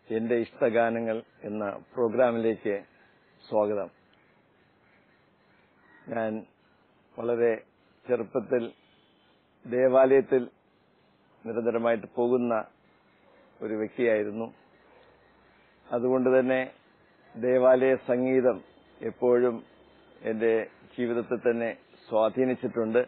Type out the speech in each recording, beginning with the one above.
എന്റെ ഇഷ്ടഗാനങ്ങൾ എന്ന പ്രോഗ്രാമിലേക്ക് സ്വാഗതം ഞാൻ വളരെ ചെറുപ്പത്തിൽ ദേവാലയത്തിൽ നിരന്തരമായിട്ട് പോകുന്ന ഒരു വ്യക്തിയായിരുന്നു അതുകൊണ്ട് തന്നെ ദേവാലയ സംഗീതം എപ്പോഴും എന്റെ ജീവിതത്തെ തന്നെ സ്വാധീനിച്ചിട്ടുണ്ട്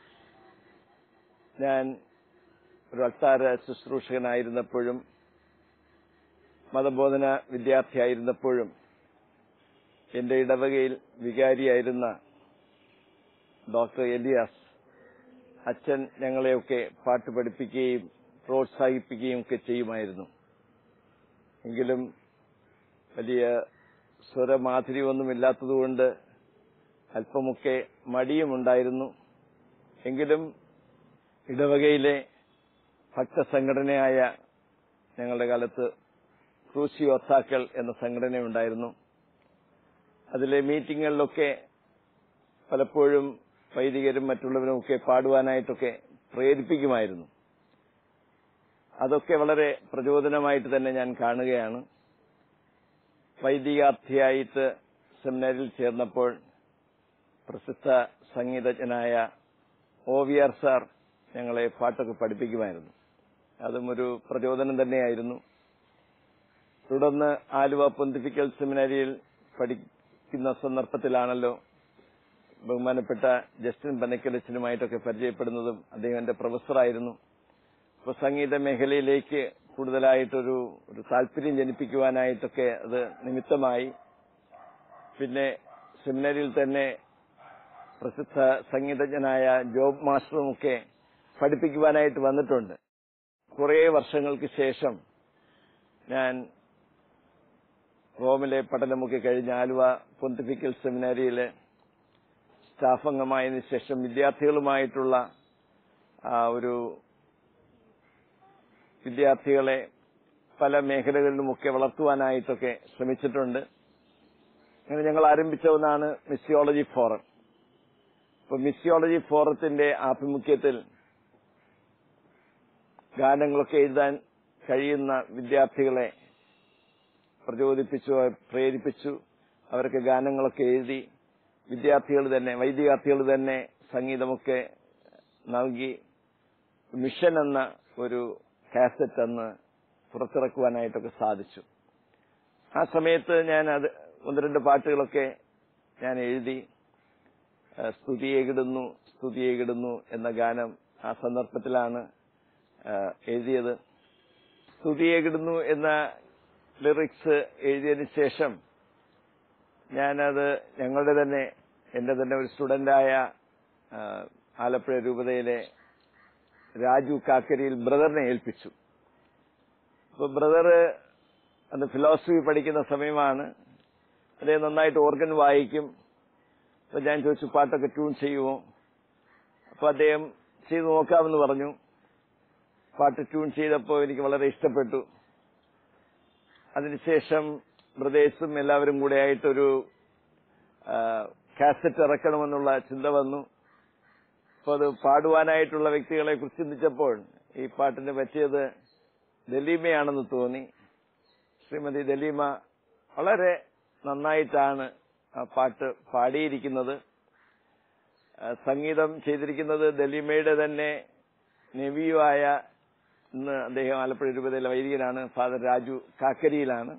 ഞാൻ ഒരു അൾത്താര ശുശ്രൂഷകനായിരുന്നപ്പോഴും മതബോധന വിദ്യാർത്ഥിയായിരുന്നപ്പോഴും എന്റെ ഇടവകയിൽ വികാരിയായിരുന്ന ഡോക്ടർ എലിയാസ് അച്ഛൻ ഞങ്ങളെയൊക്കെ പാട്ട് പഠിപ്പിക്കുകയും പ്രോത്സാഹിപ്പിക്കുകയും ഒക്കെ ചെയ്യുമായിരുന്നു എങ്കിലും വലിയ സ്വരമാധുര്യമൊന്നുമില്ലാത്തതുകൊണ്ട് അല്പമൊക്കെ മടിയുമുണ്ടായിരുന്നു എങ്കിലും ഇടവകയിലെ ഭക്തസംഘടനയായ ഞങ്ങളുടെ കാലത്ത് ക്രൂശിയോത്താക്കൾ എന്ന സംഘടനയുണ്ടായിരുന്നു അതിലെ മീറ്റിങ്ങുകളിലൊക്കെ പലപ്പോഴും വൈദികരും മറ്റുള്ളവരും ഒക്കെ പാടുവാനായിട്ടൊക്കെ പ്രേരിപ്പിക്കുമായിരുന്നു അതൊക്കെ വളരെ പ്രചോദനമായിട്ട് തന്നെ ഞാൻ കാണുകയാണ് വൈദികാർത്ഥിയായിട്ട് സെമിനാരിൽ ചേർന്നപ്പോൾ പ്രസിദ്ധ സംഗീതജ്ഞനായ ഒ വി ആർ സാർ ഞങ്ങളെ പാട്ടൊക്കെ പഠിപ്പിക്കുമായിരുന്നു അതും ഒരു പ്രചോദനം തന്നെയായിരുന്നു തുടർന്ന് ആലുവ പൊന്തിഫിക്കൽ സെമിനാരിയിൽ പഠിക്കുന്ന സന്ദർഭത്തിലാണല്ലോ ബഹുമാനപ്പെട്ട ജസ്റ്റിൻ പനക്കലച്ചനുമായിട്ടൊക്കെ പരിചയപ്പെടുന്നതും അദ്ദേഹം എന്റെ പ്രൊഫസറായിരുന്നു അപ്പോൾ സംഗീത മേഖലയിലേക്ക് കൂടുതലായിട്ടൊരു ഒരു താല്പര്യം ജനിപ്പിക്കുവാനായിട്ടൊക്കെ അത് നിമിത്തമായി പിന്നെ സെമിനാരിയിൽ തന്നെ പ്രസിദ്ധ സംഗീതജ്ഞനായ ജോബ് മാസ്റ്ററുമൊക്കെ പഠിപ്പിക്കുവാനായിട്ട് വന്നിട്ടുണ്ട് കുറേ വർഷങ്ങൾക്ക് ശേഷം ഞാൻ റോമിലെ പഠനമൊക്കെ കഴിഞ്ഞ് ആലുവ പൊന്തിഫിക്കൽ സെമിനാരിയിലെ സ്റ്റാഫ് അംഗമായതിനു ശേഷം വിദ്യാർത്ഥികളുമായിട്ടുള്ള ആ ഒരു വിദ്യാർത്ഥികളെ പല മേഖലകളിലുമൊക്കെ വളർത്തുവാനായിട്ടൊക്കെ ശ്രമിച്ചിട്ടുണ്ട് അങ്ങനെ ഞങ്ങൾ ആരംഭിച്ച ഒന്നാണ് മിസിയോളജി ഫോറം ഇപ്പൊ മിസിയോളജി ഫോറത്തിന്റെ ആഭിമുഖ്യത്തിൽ ഗാനങ്ങളൊക്കെ എഴുതാൻ കഴിയുന്ന വിദ്യാർത്ഥികളെ പ്രചോദിപ്പിച്ചു പ്രേരിപ്പിച്ചു അവർക്ക് ഗാനങ്ങളൊക്കെ എഴുതി വിദ്യാർത്ഥികൾ തന്നെ വൈദ്യാർത്ഥികൾ തന്നെ സംഗീതമൊക്കെ നൽകി മിഷൻ എന്ന ഒരു കാസറ്റ് അന്ന് പുറത്തിറക്കുവാനായിട്ടൊക്കെ സാധിച്ചു ആ സമയത്ത് ഞാൻ അത് ഒന്ന് രണ്ട് പാട്ടുകളൊക്കെ ഞാൻ എഴുതി സ്തുതിയേകിടുന്നു സ്തുതിയേകിടുന്നു എന്ന ഗാനം ആ സന്ദർഭത്തിലാണ് എഴുതിയത് സ്തുതിയേകിടുന്നു എന്ന ലിറിക്സ് എഴുതിയതിനു ശേഷം ഞാനത് ഞങ്ങളുടെ തന്നെ എന്റെ തന്നെ ഒരു സ്റ്റുഡന്റായ ആലപ്പുഴ രൂപതയിലെ രാജു കാക്കരിയിൽ ബ്രദറിനെ ഏൽപ്പിച്ചു അപ്പൊ ബ്രദർ അന്ന് ഫിലോസഫി പഠിക്കുന്ന സമയമാണ് അദ്ദേഹം നന്നായിട്ട് ഓർഗൻ വായിക്കും അപ്പൊ ഞാൻ ചോദിച്ചു പാട്ടൊക്കെ ട്യൂൺ ചെയ്യുമോ അപ്പൊ അദ്ദേഹം ചെയ്തു നോക്കാമെന്ന് പറഞ്ഞു പാട്ട് ട്യൂൺ ചെയ്തപ്പോൾ എനിക്ക് വളരെ ഇഷ്ടപ്പെട്ടു അതിനുശേഷം ബ്രദേഴ്സും എല്ലാവരും കൂടെ ആയിട്ടൊരു കാസറ്റ് ഇറക്കണമെന്നുള്ള ചിന്ത വന്നു അപ്പൊ അത് പാടുവാനായിട്ടുള്ള വ്യക്തികളെ കുറിച്ച് ചിന്തിച്ചപ്പോൾ ഈ പാട്ടിന് പറ്റിയത് ദലീമയാണെന്ന് തോന്നി ശ്രീമതി ദലീമ വളരെ നന്നായിട്ടാണ് ആ പാട്ട് പാടിയിരിക്കുന്നത് സംഗീതം ചെയ്തിരിക്കുന്നത് ദലീമയുടെ തന്നെ നെവിയുവായ ഇന്ന് അദ്ദേഹം ആലപ്പുഴ രൂപതയിലെ വൈദികനാണ് ഫാദർ രാജു കാക്കരിയിലാണ്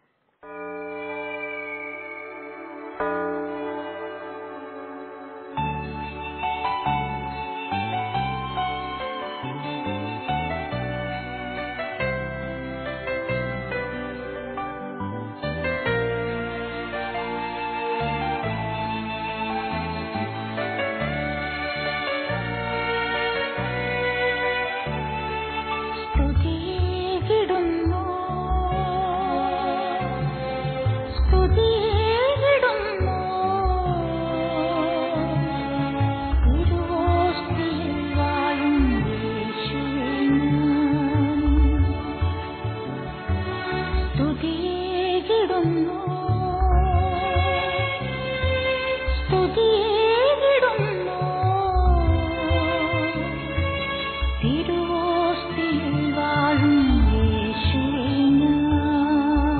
സ്തുതിയേകിടുന്നു തിരുവോസ്തിയിൽ വാഴും യേശുവേ ഞാൻ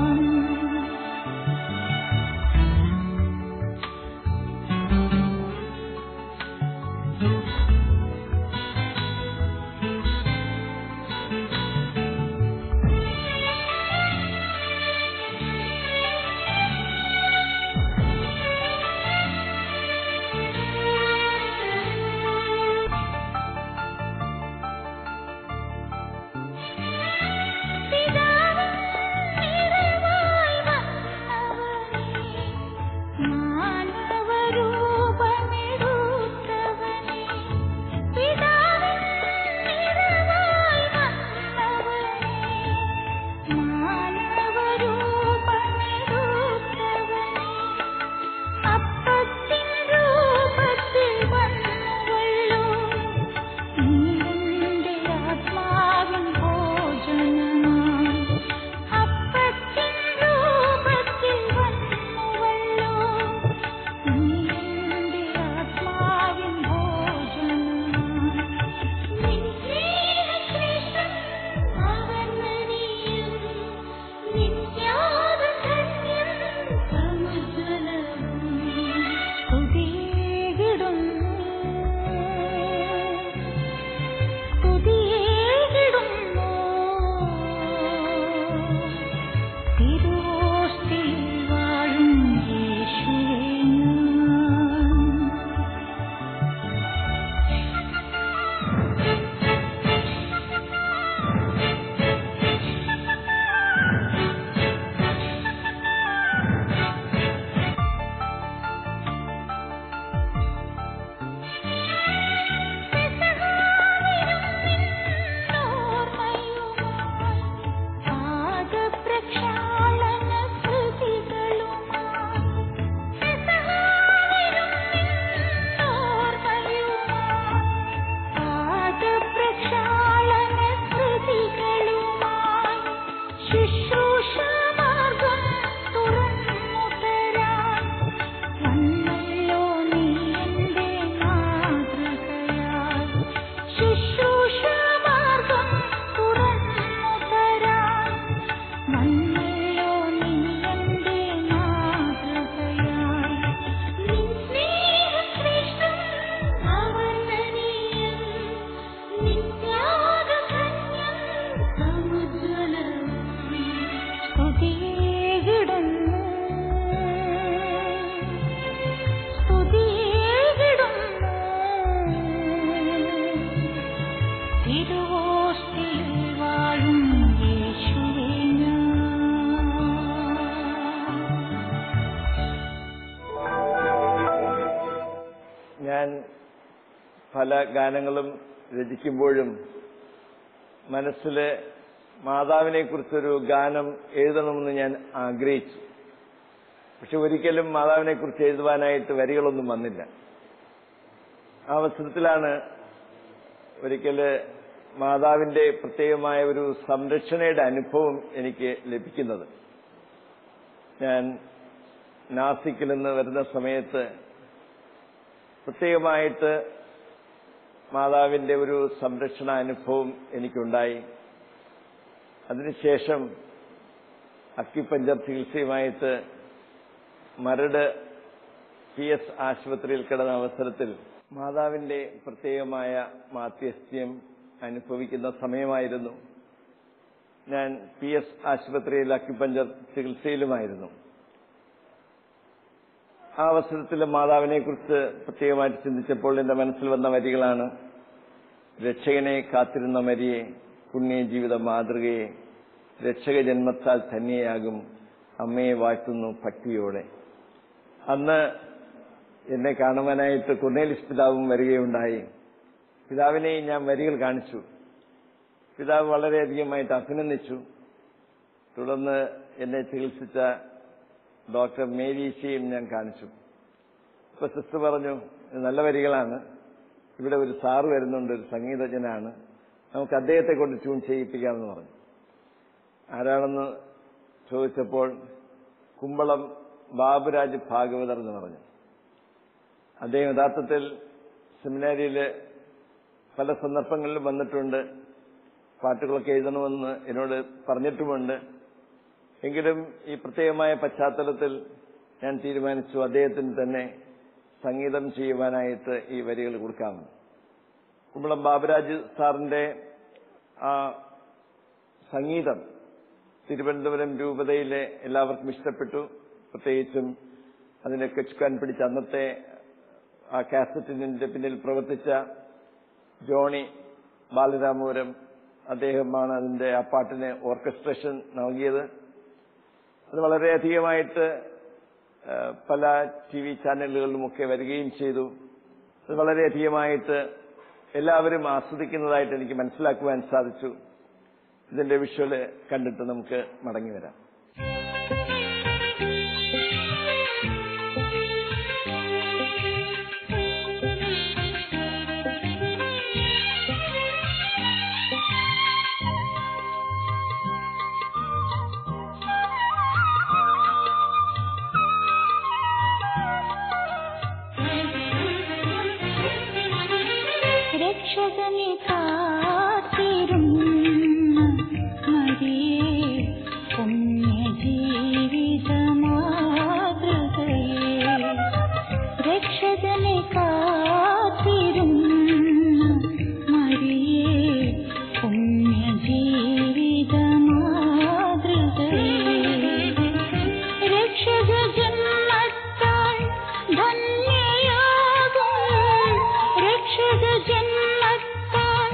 പല ഗാനങ്ങളും രചിക്കുമ്പോഴും മനസ്സിൽ മാതാവിനെ കുറിച്ചൊരു ഗാനം എഴുതണമെന്ന് ഞാൻ ആഗ്രഹിച്ചു പക്ഷെ ഒരിക്കലും മാതാവിനെ കുറിച്ച് എഴുതുവാനായിട്ട് വരികളൊന്നും വന്നില്ല ആ അവസരത്തിലാണ് ഒരിക്കല് മാതാവിന്റെ പ്രത്യേകമായ ഒരു സംരക്ഷണയുടെ അനുഭവം എനിക്ക് ലഭിക്കുന്നത് ഞാൻ നാസിക്കിൽ നിന്ന് വരുന്ന സമയത്ത് പ്രത്യേകമായിട്ട് മാതാവിന്റെ ഒരു സംരക്ഷണ അനുഭവം എനിക്കുണ്ടായി അതിനുശേഷം അക്കിപ്പഞ്ചർ ചികിത്സയുമായിട്ട് മരട് പി എസ് ആശുപത്രിയിൽ കിടന്ന അവസരത്തിൽ മാതാവിന്റെ പ്രത്യേകമായ മാധ്യസ്ഥ്യം അനുഭവിക്കുന്ന സമയമായിരുന്നു ഞാൻ പി എസ് ആശുപത്രിയിൽ അക്യുപഞ്ചർ ചികിത്സയിലുമായിരുന്നു ആ അവസരത്തിൽ മാതാവിനെ കുറിച്ച് പ്രത്യേകമായിട്ട് ചിന്തിച്ചപ്പോൾ എന്റെ മനസ്സിൽ വന്ന വരികളാണ് രക്ഷകനെ കാത്തിരുന്ന മരിയെ പുണ്യ ജീവിത മാതൃകയെ രക്ഷക ജന്മത്താൽ തന്നെയാകും അമ്മയെ വാഴ്ത്തുന്നു ഭക്തിയോടെ അന്ന് എന്നെ കാണുവാനായിട്ട് കുർണേലിസ് പിതാവും വരികയുണ്ടായി പിതാവിനെ ഞാൻ വരികൾ കാണിച്ചു പിതാവ് വളരെയധികമായിട്ട് അഭിനന്ദിച്ചു തുടർന്ന് എന്നെ ചികിത്സിച്ച ഡോക്ടർ മേരീശയും ഞാൻ കാണിച്ചു ഇപ്പൊ സിസ്റ്റർ പറഞ്ഞു ഇത് നല്ല വരികളാണ് ഇവിടെ ഒരു സാറ് വരുന്നുണ്ട് ഒരു സംഗീതജ്ഞനാണ് നമുക്ക് അദ്ദേഹത്തെ കൊണ്ട് ട്യൂൺ ചെയ്യിപ്പിക്കാമെന്ന് പറഞ്ഞു ആരാണെന്ന് ചോദിച്ചപ്പോൾ കുമ്പളം ബാബുരാജ് ഭാഗവതർ എന്ന് പറഞ്ഞു അദ്ദേഹം യഥാർത്ഥത്തിൽ സെമിനാരിയിൽ പല സന്ദർഭങ്ങളിലും വന്നിട്ടുണ്ട് പാട്ടുകളൊക്കെ എഴുതണമെന്ന് എന്നോട് പറഞ്ഞിട്ടുമുണ്ട് എങ്കിലും ഈ പ്രത്യേകമായ പശ്ചാത്തലത്തിൽ ഞാൻ തീരുമാനിച്ചു അദ്ദേഹത്തിന് തന്നെ സംഗീതം ചെയ്യുവാനായിട്ട് ഈ വരികൾ കൊടുക്കാമെന്ന് കുമ്പളം ബാബുരാജ് സാറിന്റെ ആ സംഗീതം തിരുവനന്തപുരം രൂപതയിലെ എല്ലാവർക്കും ഇഷ്ടപ്പെട്ടു പ്രത്യേകിച്ചും അതിനൊക്കെ ചുക്കാൻ പിടിച്ച അന്നത്തെ ആ കാസറ്റിന്റെ പിന്നിൽ പ്രവർത്തിച്ച ജോണി ബാലരാമപുരം അദ്ദേഹമാണ് അതിന്റെ ആ പാട്ടിന് ഓർക്കസ്ട്രേഷൻ നൽകിയത് അത് വളരെയധികമായിട്ട് പല ടി വി ചാനലുകളിലുമൊക്കെ വരികയും ചെയ്തു അത് വളരെയധികമായിട്ട് എല്ലാവരും ആസ്വദിക്കുന്നതായിട്ട് എനിക്ക് മനസ്സിലാക്കുവാൻ സാധിച്ചു ഇതിന്റെ വിഷ്വല് കണ്ടിട്ട് നമുക്ക് മടങ്ങി വരാം രക്ഷകനെ കാത്തിരും മരിയേ പുണ്യജീവിതമാതൃകയേ രക്ഷകനെ കാത്തിരും മരിയേ പുണ്യജീവിതമാതൃകയേ രക്ഷക ജന്മത്താൽ ധന്യയാകും രക്ഷക ജന്മത്താൽ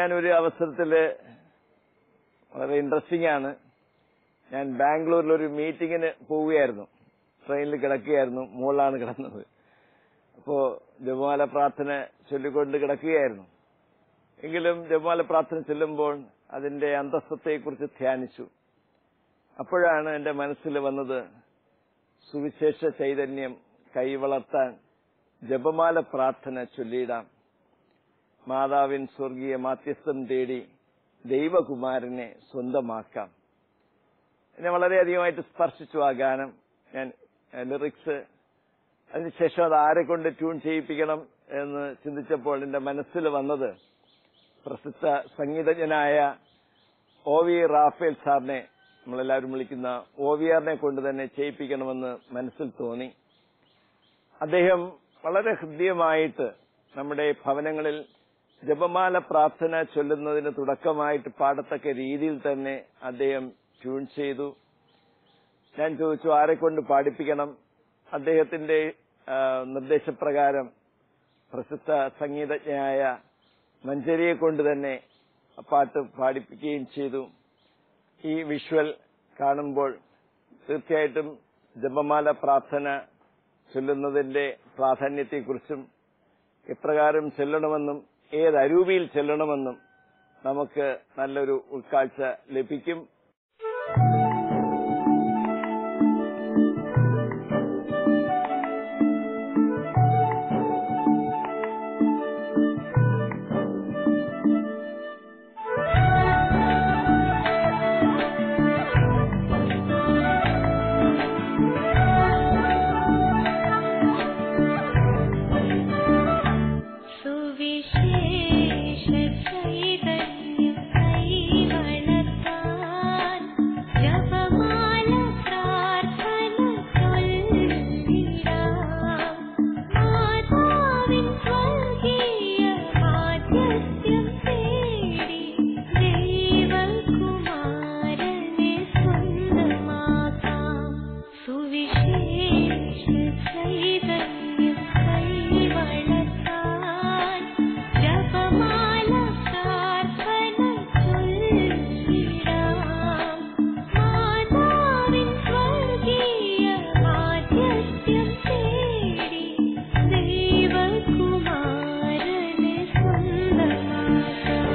ഞാനൊരു അവസരത്തില് വളരെ ഇൻട്രസ്റ്റിംഗ് ആണ് ഞാൻ ബാംഗ്ലൂരിൽ ഒരു മീറ്റിങ്ങിന് പോവുകയായിരുന്നു ട്രെയിനിൽ കിടക്കുകയായിരുന്നു മുകളിലാണ് കിടന്നത് അപ്പോ ജപമാല പ്രാർത്ഥന ചൊല്ലിക്കൊണ്ട് കിടക്കുകയായിരുന്നു എങ്കിലും ജപമാല പ്രാർത്ഥന ചൊല്ലുമ്പോൾ അതിന്റെ അന്തസ്സത്തെക്കുറിച്ച് ധ്യാനിച്ചു അപ്പോഴാണ് എന്റെ മനസ്സിൽ വന്നത് സുവിശേഷ ചൈതന്യം കൈവളർത്താൻ ജപമാല പ്രാർത്ഥന ചൊല്ലിയിടാം മാതാവിൻ സ്വർഗീയ മാധ്യസ്ഥം തേടി ദൈവകുമാരനെ സ്വന്തമാക്കാം എന്നെ വളരെയധികമായിട്ട് സ്പർശിച്ചു ആ ഗാനം ഞാൻ ലിറിക്സ് അതിനുശേഷം അത് ആരെ കൊണ്ട് ട്യൂൺ ചെയ്യിപ്പിക്കണം എന്ന് ചിന്തിച്ചപ്പോൾ എന്റെ മനസ്സിൽ വന്നത് പ്രസിദ്ധ സംഗീതജ്ഞനായ ഒ വി റാഫേൽ സാറിനെ നമ്മളെല്ലാവരും വിളിക്കുന്ന ഒ വി ആറിനെ കൊണ്ട് തന്നെ ചെയ്യിപ്പിക്കണമെന്ന് മനസ്സിൽ തോന്നി അദ്ദേഹം വളരെ ഹൃദ്യമായിട്ട് നമ്മുടെ ഭവനങ്ങളിൽ ജപമാല പ്രാർത്ഥന ചൊല്ലുന്നതിന് തുടക്കമായിട്ട് പാടത്തക്ക രീതിയിൽ തന്നെ അദ്ദേഹം ട്യൂൺ ചെയ്തു ഞാൻ ചോദിച്ചു ആരെ കൊണ്ട് പാടിപ്പിക്കണം അദ്ദേഹത്തിന്റെ ആ, നിർദ്ദേശപ്രകാരം പ്രസിദ്ധ സംഗീതജ്ഞയായ മഞ്ചരിയെ കൊണ്ട് തന്നെ ആ പാട്ട് പാടിപ്പിക്കുകയും ചെയ്തു ഈ വിഷ്വൽ കാണുമ്പോൾ തീർച്ചയായിട്ടും ജപമാല പ്രാർത്ഥന ചൊല്ലുന്നതിന്റെ പ്രാധാന്യത്തെക്കുറിച്ചും എപ്രകാരം ചെല്ലണമെന്നും ഏത് അരൂപിയിൽ ചെല്ലണമെന്നും നമുക്ക് നല്ലൊരു ഉൾക്കാഴ്ച ലഭിക്കും സുവിശേഷ ചൈതന്യം കൈവളർത്താൻ ജപമാല പ്രാർത്ഥന ചൊല്ലിടാം മാതാവിൻ സ്വർഗീയ മാധ്യസ്ഥ്യം തേടി ദൈവകുമാരനെ സ്വന്തമാക്കാം സുവിശേഷ ചൈതന്യം കൈവളർത്താൻ ജപമാല പ്രാർത്ഥന ചൊല്ലിടാം മാതാവിൻ സ്വർഗീയ മാധ്യസ്ഥ്യം തേടി ദൈവകുമാരനെ സ്വന്തമാക്കാം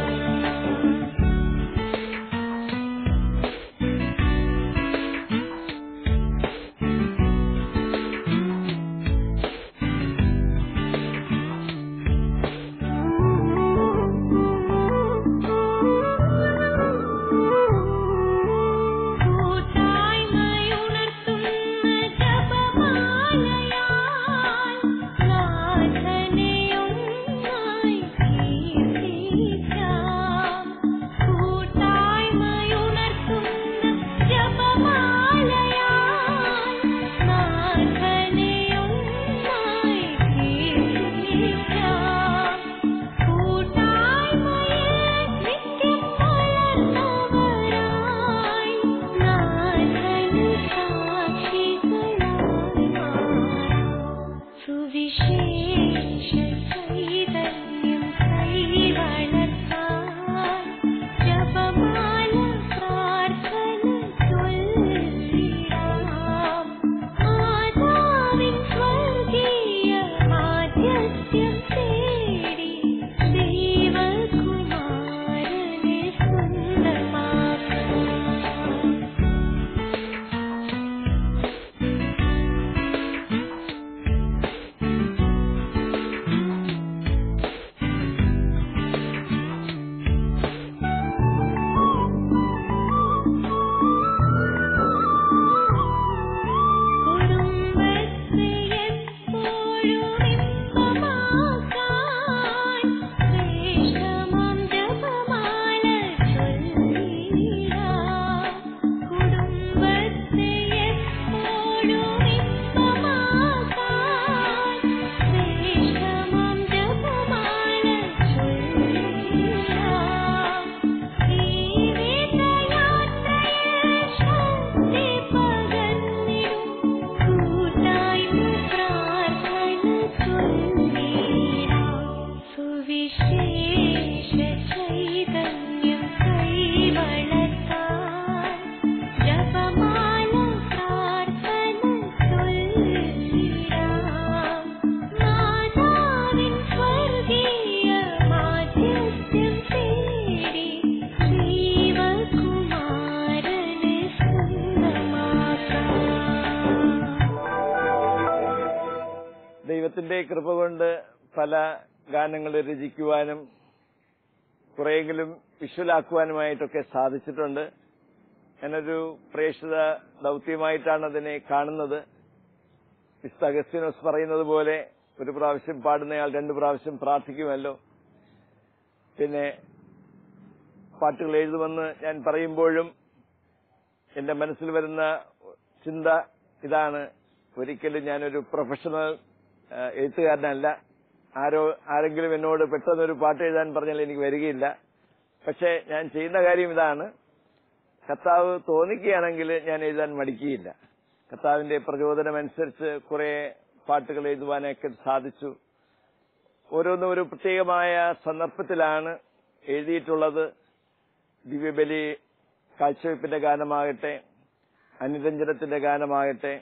ദൈവത്തിന്റെ കൃപ കൊണ്ട് പല ഗാനങ്ങൾ രചിക്കുവാനും കുറെയെങ്കിലും വിഷ്വലാക്കുവാനുമായിട്ടൊക്കെ സാധിച്ചിട്ടുണ്ട് ഞാനൊരു പ്രേക്ഷിത ദൗത്യമായിട്ടാണ് അതിനെ കാണുന്നത് മിസ്റ്റർ അഗസ്റ്റിനോസ് പറയുന്നത് പോലെ ഒരു പ്രാവശ്യം പാടുന്നയാൾ രണ്ടു പ്രാവശ്യം പ്രാർത്ഥിക്കുമല്ലോ പിന്നെ പാട്ടുകൾ എഴുതുമെന്ന് ഞാൻ പറയുമ്പോഴും എന്റെ മനസ്സിൽ വരുന്ന ചിന്ത ഇതാണ് ഒരിക്കലും ഞാനൊരു പ്രൊഫഷണൽ ആ, എഴുത്തുകാരനല്ല ആരോ ആരെങ്കിലും എന്നോട് പെട്ടെന്നൊരു പാട്ട് എഴുതാൻ പറഞ്ഞാൽ എനിക്ക് വരികയില്ല പക്ഷെ ഞാൻ ചെയ്യുന്ന കാര്യം ഇതാണ് കർത്താവ് തോന്നിക്കുകയാണെങ്കിൽ ഞാൻ എഴുതാൻ മടിക്കുകയില്ല കർത്താവിന്റെ പ്രചോദനമനുസരിച്ച് കുറെ പാട്ടുകൾ എഴുതുവാനൊക്കെ സാധിച്ചു ഓരോന്നും ഒരു പ്രത്യേകമായ സന്ദർഭത്തിലാണ് എഴുതിയിട്ടുള്ളത് ദിവ്യബലി കാഴ്ചവെപ്പിന്റെ ഗാനമാകട്ടെ അനുരഞ്ജനത്തിന്റെ ഗാനമാകട്ടെ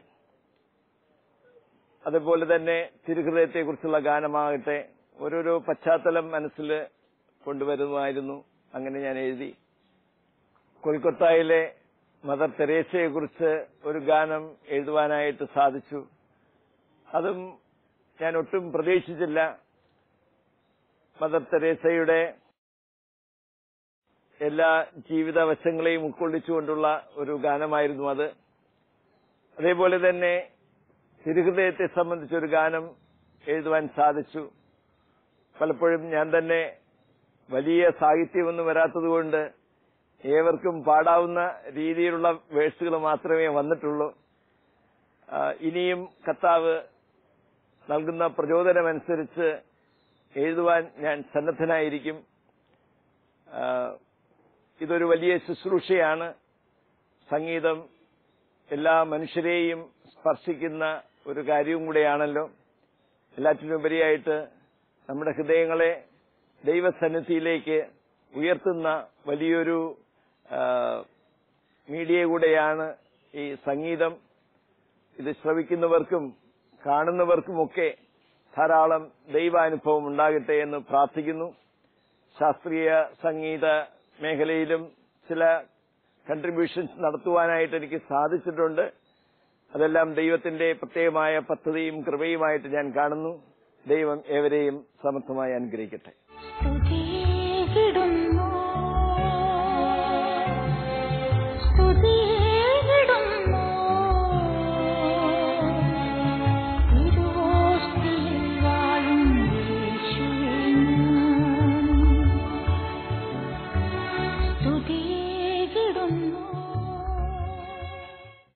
അതുപോലെ തന്നെ തിരുഹൃദയത്തെക്കുറിച്ചുള്ള ഗാനമാകട്ടെ ഓരോരോ പശ്ചാത്തലം മനസ്സിൽ കൊണ്ടുവരുന്നതായിരുന്നു അങ്ങനെ ഞാൻ എഴുതി കൊൽക്കത്തയിലെ മദർ തെരേസയെക്കുറിച്ച് ഒരു ഗാനം എഴുതുവാനായിട്ട് സാധിച്ചു അതും ഞാൻ ഒട്ടും പ്രതീക്ഷിച്ചില്ല മദർ തെരേസയുടെ എല്ലാ ജീവിത വശങ്ങളെയും ഉൾക്കൊള്ളിച്ചുകൊണ്ടുള്ള ഒരു ഗാനമായിരുന്നു അത് അതേപോലെ തന്നെ തിരുഹൃദയത്തെ സംബന്ധിച്ച ഒരു ഗാനം എഴുതുവാൻ സാധിച്ചു പലപ്പോഴും ഞാൻ തന്നെ വലിയ സാഹിത്യമൊന്നും വരാത്തതുകൊണ്ട് ഏവർക്കും പാടാവുന്ന രീതിയിലുള്ള വേഴ്സുകൾ മാത്രമേ വന്നിട്ടുള്ളൂ ആ, ഇനിയും കർത്താവ് നൽകുന്ന പ്രചോദനമനുസരിച്ച് എഴുതുവാൻ ഞാൻ സന്നദ്ധനായിരിക്കും ആ, ഇതൊരു വലിയ ശുശ്രൂഷയാണ് സംഗീതം എല്ലാ മനുഷ്യരെയും സ്പർശിക്കുന്ന ഒരു കാര്യവും കൂടെയാണല്ലോ എല്ലാറ്റിനുപരിയായിട്ട് നമ്മുടെ ഹൃദയങ്ങളെ ദൈവസന്നിധിയിലേക്ക് ഉയർത്തുന്ന വലിയൊരു ആ, മീഡിയ കൂടെയാണ് ഈ സംഗീതം ഇത് ശ്രവിക്കുന്നവർക്കും കാണുന്നവർക്കുമൊക്കെ ധാരാളം ദൈവാനുഭവം ഉണ്ടാകട്ടെ എന്ന് പ്രാർത്ഥിക്കുന്നു ശാസ്ത്രീയ സംഗീത മേഖലയിലും ചില കൺട്രിബ്യൂഷൻസ് നടത്തുവാനായിട്ട് എനിക്ക് സാധിച്ചിട്ടുണ്ട് അതെല്ലാം ദൈവത്തിന്റെ പ്രത്യേകമായ പദ്ധതിയും കൃപയുമായിട്ട് ഞാൻ കാണുന്നു ദൈവം ഏവരെയും സമർത്ഥമായി അനുഗ്രഹിക്കട്ടെ സ്തുതി